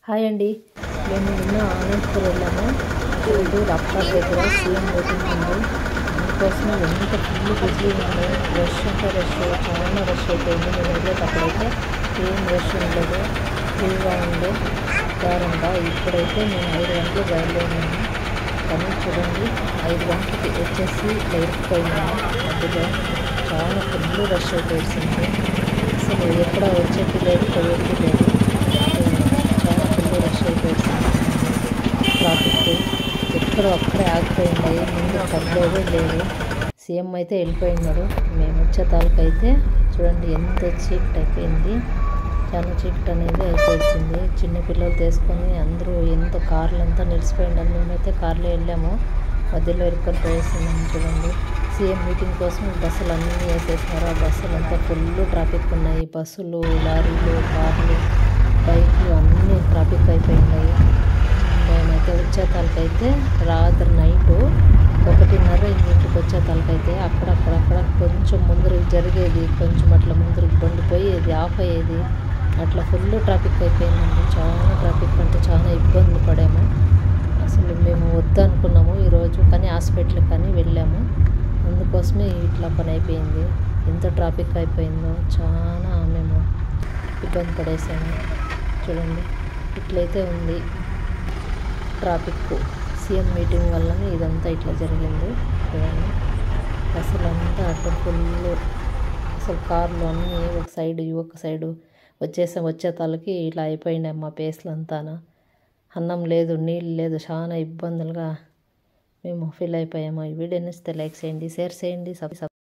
hi అండి మేము నిన్న అనంతపురం వెళ్ళాము ఇది రప్తార్ దగ్గర సీఎం మీటింగ్ ఉంది అందుకోసం ఎంత ఫుల్ బిజీ ఉంది రష్ అంటే రష్ చాలా రష్ అయిపోయింది మేము వెళ్ళేటప్పుడైతే ఏం రష్ ఉండలేదు ఫ్రీగా ఉంది దారంగా ఇప్పుడైతే మేము ఐదు గంటలు బయలుదేరినాము కానీ చూడండి ఐదు గంటలకి వచ్చేసి ఇట్లా ఇరుక్కుపోయినాము మధ్యలో చాలా ఫుల్ రష్ అయిపోయింది అసలు ఎక్కడ వచ్చేది లేదు పోయేది లేదు చాలా ఫుల్ రష్ అయిపోయింది ట్రాఫిక్ ఎక్కడ అక్కడే ఆగిపోయింది ముందు కదలేదు లేదు సీఎం అయితే వెళ్ళిపోయినాడు మేము వచ్చే తాలూకైతే చూడండి ఎంత చీకట్ అయిపోయింది చాలా చీకట్ అనేది అయిపోయింది చిన్న పిల్లలు తీసుకొని అందరూ ఎంత కార్లు అంతా నిలిచిపోయినారు మేమైతే కార్లో వెళ్ళాము మధ్యలో ఇరుక్కొని పోయేస్తున్నాము చూడండి సీఎం మీటింగ్ కోసం బస్సులు అన్నీ వేసేసినారు ఆ బస్సులు అంతా ఫుల్ ట్రాఫిక్ ఉన్నాయి బస్సులు లారీలు కార్లు బైక్లు అన్నీ ట్రాఫిక్ అయిపోయినాయి మేమైతే వచ్చే తలకైతే రాత్రి నైటు ఒకటిన్నర ఇంటికి వచ్చే తలకైతే అక్కడక్కడక్కడ కొంచెం ముందరికి జరిగేది కొంచెం అట్లా ముందరికి బండి పోయేది ఆఫ్ అయ్యేది అట్లా ఫుల్ ట్రాఫిక్ అయిపోయిందండి చాలా ట్రాఫిక్ అంటే చాలా ఇబ్బందులు పడాము అసలు మేము వద్దనుకున్నాము ఈరోజు కానీ హాస్పిటల్కి కానీ వెళ్ళాము అందుకోసమే ఇట్లా పని అయిపోయింది ఎంత ట్రాఫిక్ అయిపోయిందో చాలా మేము ఇబ్బంది పడేసాము చూడండి ఇట్లయితే ఉంది ట్రాఫిక్ సీఎం మీటింగ్ వల్లనే ఇదంతా ఇట్లా జరిగింది చూడండి అసలు అంతా అట్లా ఫుల్ అసలు కార్లు అన్నీ ఒక సైడ్ ఒక సైడు వచ్చేసాం వచ్చే తలకి ఇట్లా అయిపోయినాయి మా పేస్లు అంతాను అన్నం లేదు నీళ్ళు లేదు చాలా ఇబ్బందులుగా మేము ఫీల్ అయిపోయాము ఈ వీడియో నచ్చితే లైక్ చేయండి షేర్ చేయండి సబ్